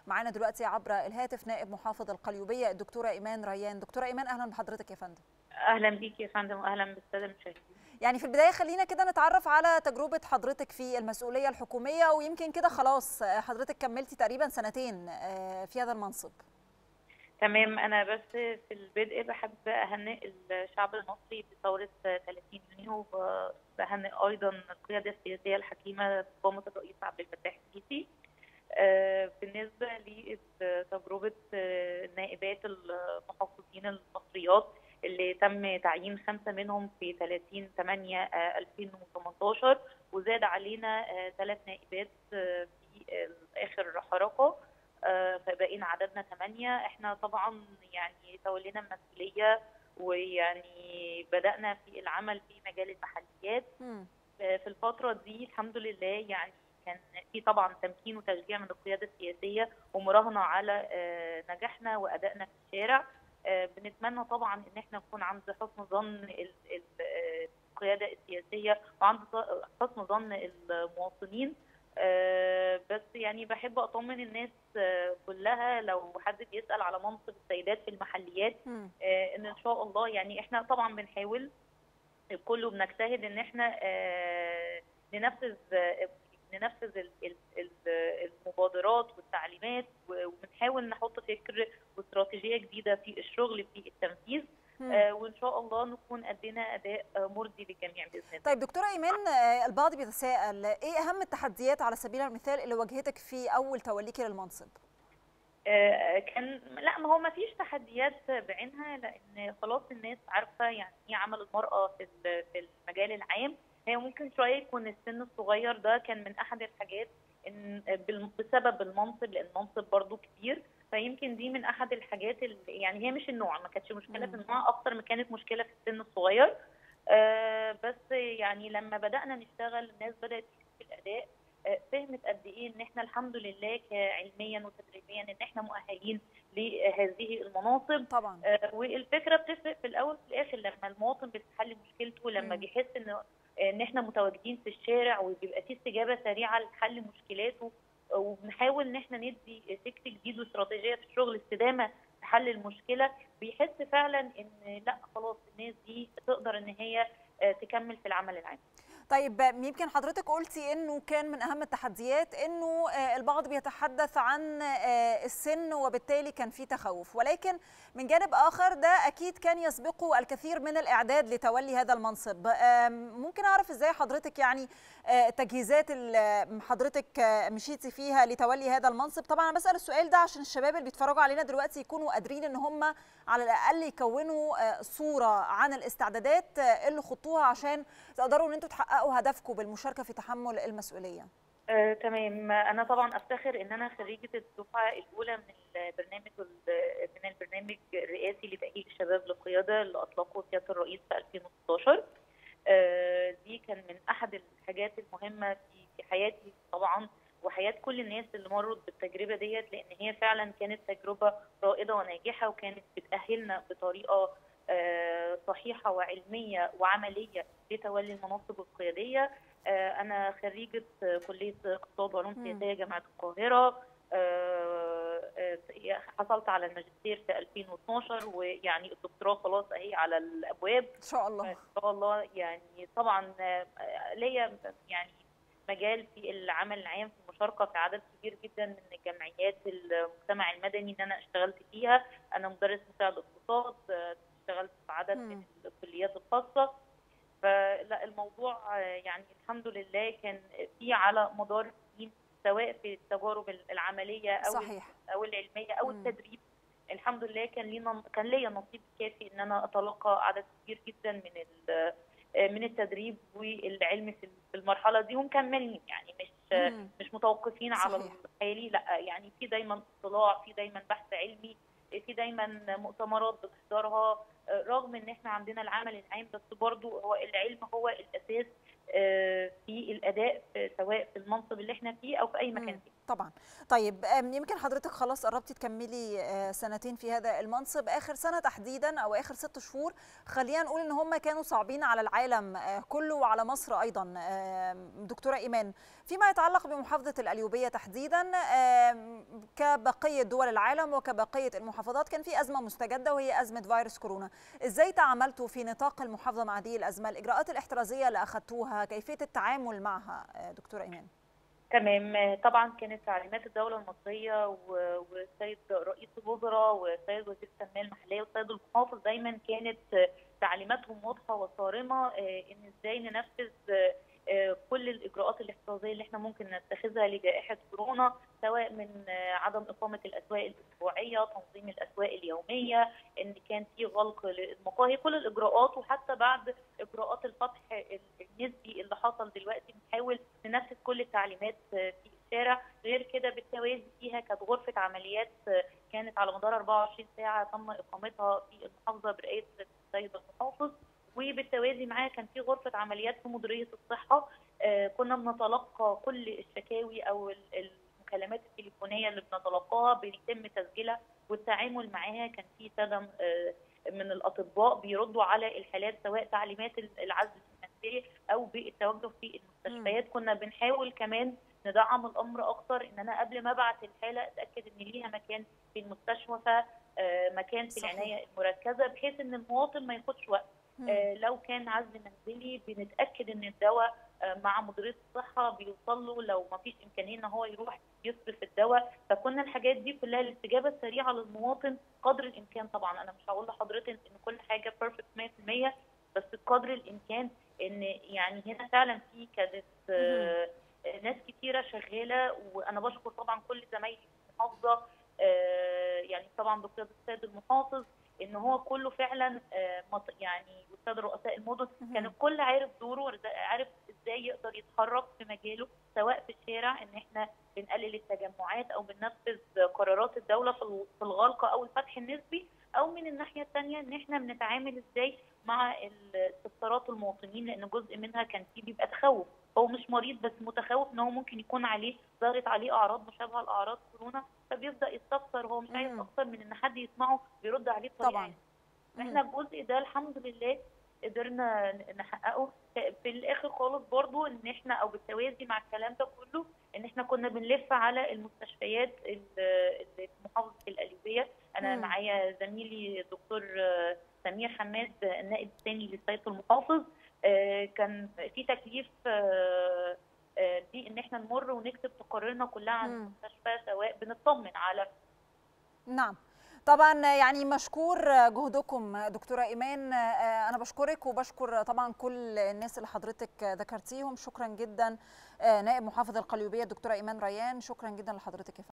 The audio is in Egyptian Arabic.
معانا دلوقتي عبر الهاتف نائب محافظ القليوبيه الدكتوره ايمان ريان دكتوره ايمان اهلا بحضرتك يا فندم اهلا بيك يا فندم واهلا بالساده المشاهدين يعني في البدايه خلينا كده نتعرف على تجربه حضرتك في المسؤوليه الحكوميه ويمكن كده خلاص حضرتك كملتي تقريبا سنتين في هذا المنصب تمام انا بس في البدء بحب اهنئ الشعب المصري بثوره 30 يونيو وبهنئ ايضا القياده السياسيه الحكيمه قامه الرئيس عبد الفتاح السيسي بالنسبه لتجربه النائبات المحافظين المصريات اللي تم تعيين خمسه منهم في 30 8 2018 وزاد علينا ثلاث نائبات في اخر حركه فبقينا عددنا ثمانية احنا طبعا يعني تولينا المسؤولية ويعني بدأنا في العمل في مجال المحليات في الفترة دي الحمد لله يعني كان في طبعا تمكين وتشجيع من القيادة السياسية ومراهنة على نجاحنا وأدائنا في الشارع بنتمنى طبعا ان احنا نكون عند حسن ظن القيادة السياسية وعند حسن ظن المواطنين أه بس يعني بحب اطمن الناس أه كلها لو حد بيسال على منصب السيدات في المحليات أه ان ان شاء الله يعني احنا طبعا بنحاول كله بنجتهد ان احنا ننفذ ننفذ المبادرات والتعليمات وبنحاول نحط فكر واستراتيجيه جديده في الشغل في التنفيذ آه وان شاء الله نكون ادينا اداء آه مرضي للجميع باذن الله. طيب دكتوره ايمان آه البعض بيتساءل ايه اهم التحديات على سبيل المثال اللي واجهتك في اول توليكي للمنصب؟ كان لا ما هو ما فيش تحديات بعينها لان خلاص الناس عارفه يعني ايه عمل المراه في في المجال العام هي ممكن شويه يكون السن الصغير ده كان من احد الحاجات ان بسبب المنصب لان المنصب برضو كبير فيمكن دي من احد الحاجات اللي يعني هي مش النوع ما كانتش مشكله في النوع اكتر ما كانت مشكله في السن الصغير آه بس يعني لما بدانا نشتغل الناس بدات في الاداء آه فهمت قد ايه ان احنا الحمد لله علميا وتدريبيا ان احنا مؤهلين لهذه المناصب طبعا آه والفكره بتفرق في الاول وفي الاخر لما المواطن بتحل مشكلته لما بيحس ان ان احنا متواجدين في الشارع وبيبقى في استجابه سريعه لحل مشكلاته وبنحاول ان احنا ندي فكر جديد واستراتيجيه في الشغل استدامه في حل المشكله بيحس فعلا ان لا خلاص الناس دي تقدر ان هي تكمل في العمل العام. طيب يمكن حضرتك قلتي انه كان من اهم التحديات انه البعض بيتحدث عن السن وبالتالي كان في تخوف ولكن من جانب اخر ده اكيد كان يسبقه الكثير من الاعداد لتولي هذا المنصب ممكن اعرف ازاي حضرتك يعني تجهيزات اللي حضرتك مشيتي فيها لتولي هذا المنصب طبعا انا بسال السؤال ده عشان الشباب اللي بيتفرجوا علينا دلوقتي يكونوا قادرين ان هم على الاقل يكونوا صوره عن الاستعدادات اللي خطوها عشان تقدروا ان انتم تحققوا هدفكم بالمشاركه في تحمل المسؤوليه آه، تمام انا طبعا افتخر ان انا خريجه الدفعه الاولى من البرنامج من البرنامج الرئاسي لتاهيل الشباب للقياده اللي اطلقه سياده الرئيس في 2016 آه، دي كان من احد الحاجات المهمه في في حياتي طبعا وحياه كل الناس اللي مروا بالتجربه ديت لان هي فعلا كانت تجربه رائده وناجحه وكانت بتاهلنا بطريقه آه، صحيحه وعلميه وعمليه لتولي المناصب القياديه انا خريجه كليه اقتصاد وعلوم سياسيه جامعه القاهره حصلت على الماجستير في 2012 ويعني الدكتوراه خلاص اهي على الابواب ان شاء الله ان شاء الله يعني طبعا ليا يعني مجال في العمل العام في المشاركه في عدد كبير جدا من الجمعيات المجتمع المدني ان انا اشتغلت فيها انا مدرس مساعد اقتصاد اشتغلت في عدد من الكليات الخاصه فلا الموضوع يعني الحمد لله كان في على مدار السنين سواء في التجارب العمليه او صحيح. او العلميه او م. التدريب الحمد لله كان لينا كان ليا نصيب كافي ان انا اتلقى عدد كبير جدا من من التدريب والعلم في المرحله دي ومكملين يعني مش م. مش متوقفين صحيح. على الحالي لا يعني في دايما اطلاع في دايما بحث علمي في دايما مؤتمرات بتحضرها رغم ان احنا عندنا العمل العام بس برضو هو العلم هو الاساس في الاداء سواء في المنصب اللي احنا فيه او في اي مكان فيه طبعا طيب يمكن حضرتك خلاص قربتي تكملي سنتين في هذا المنصب اخر سنه تحديدا او اخر ست شهور خلينا نقول ان هم كانوا صعبين على العالم كله وعلى مصر ايضا دكتوره ايمان فيما يتعلق بمحافظه القليوبيه تحديدا كبقيه دول العالم وكبقيه المحافظات كان في ازمه مستجده وهي ازمه فيروس كورونا ازاي تعاملتوا في نطاق المحافظه مع هذه الازمه الاجراءات الاحترازيه اللي اخذتوها كيفيه التعامل معها دكتوره ايمان تمام طبعا كانت تعليمات الدوله المصريه والسيد رئيس الوزراء والسيد وزير التنميه المحليه والسيد المحافظ دايما كانت تعليماتهم واضحه وصارمه ان ازاي ننفذ كل الاجراءات الاحترازيه اللي احنا ممكن نتخذها لجائحه كورونا سواء من عدم اقامه الاسواق الاسبوعيه، تنظيم الاسواق اليوميه، ان كان في غلق للمقاهي، كل الاجراءات وحتى بعد اجراءات الفتح النسبي اللي حصل دلوقتي بنحاول ننفذ كل التعليمات في الشارع، غير كده بالتوازي فيها كانت غرفه عمليات كانت على مدار 24 ساعه تم اقامتها في المحافظه برئاسه السيد المحافظ وبالتوازي معاه كان في غرفه عمليات في مديريه الصحه آه كنا بنتلقى كل الشكاوي او المكالمات التليفونيه اللي بنتلقاها بيتم تسجيلها والتعامل معاها كان في ساده آه من الاطباء بيردوا على الحالات سواء تعليمات العزل المنزلي او بالتوجه في المستشفيات كنا بنحاول كمان ندعم الامر اكتر ان انا قبل ما ابعت الحاله اتاكد ان ليها مكان في المستشفى مكان في العنايه المركزه بحيث ان المواطن ما ياخدش وقت آه لو كان عزل منزلي بنتاكد ان الدواء آه مع مديريه الصحه بيوصل له لو ما فيش امكانيه ان هو يروح يصرف الدواء فكنا الحاجات دي كلها الاستجابه السريعه للمواطن قدر الامكان طبعا انا مش هقول لحضرتك ان كل حاجه بيرفكت 100% بس قدر الامكان ان يعني هنا فعلا في كانت آه ناس كتيره شغاله وانا بشكر طبعا كل زمايلي في المحافظه يعني طبعا بقياده السيد المحافظ ان هو كله فعلا يعني والساده رؤساء المدن كان الكل عارف دوره عارف ازاي يقدر يتحرك في مجاله سواء في الشارع ان احنا بنقلل التجمعات او بننفذ قرارات الدوله في الغلق او الفتح النسبي او من الناحيه الثانيه ان احنا بنتعامل ازاي مع استفسارات المواطنين لان جزء منها كان فيه بيبقى تخوف هو مش مريض بس متخوف ان هو ممكن يكون عليه ظهرت عليه اعراض مشابهه لاعراض كورونا فبيبدا يستفسر هو مش عايز اكتر من ان حد يسمعه بيرد عليه بطريقه طبعا احنا الجزء ده الحمد لله قدرنا نحققه في الاخر خالص برضو ان احنا او بالتوازي مع الكلام ده كله ان احنا كنا بنلف على المستشفيات اللي في محافظه القليوبيه انا معايا زميلي الدكتور سمير حماد النائب الثاني للسيد المحافظ كان في تكليف دي ان احنا نمر ونكتب تقاريرنا كلها عن المستشفى سواء بنطمن على نعم طبعا يعني مشكور جهدكم دكتوره ايمان انا بشكرك وبشكر طبعا كل الناس اللي حضرتك ذكرتيهم شكرا جدا نائب محافظ القليوبيه الدكتوره ايمان ريان شكرا جدا لحضرتك يا فندم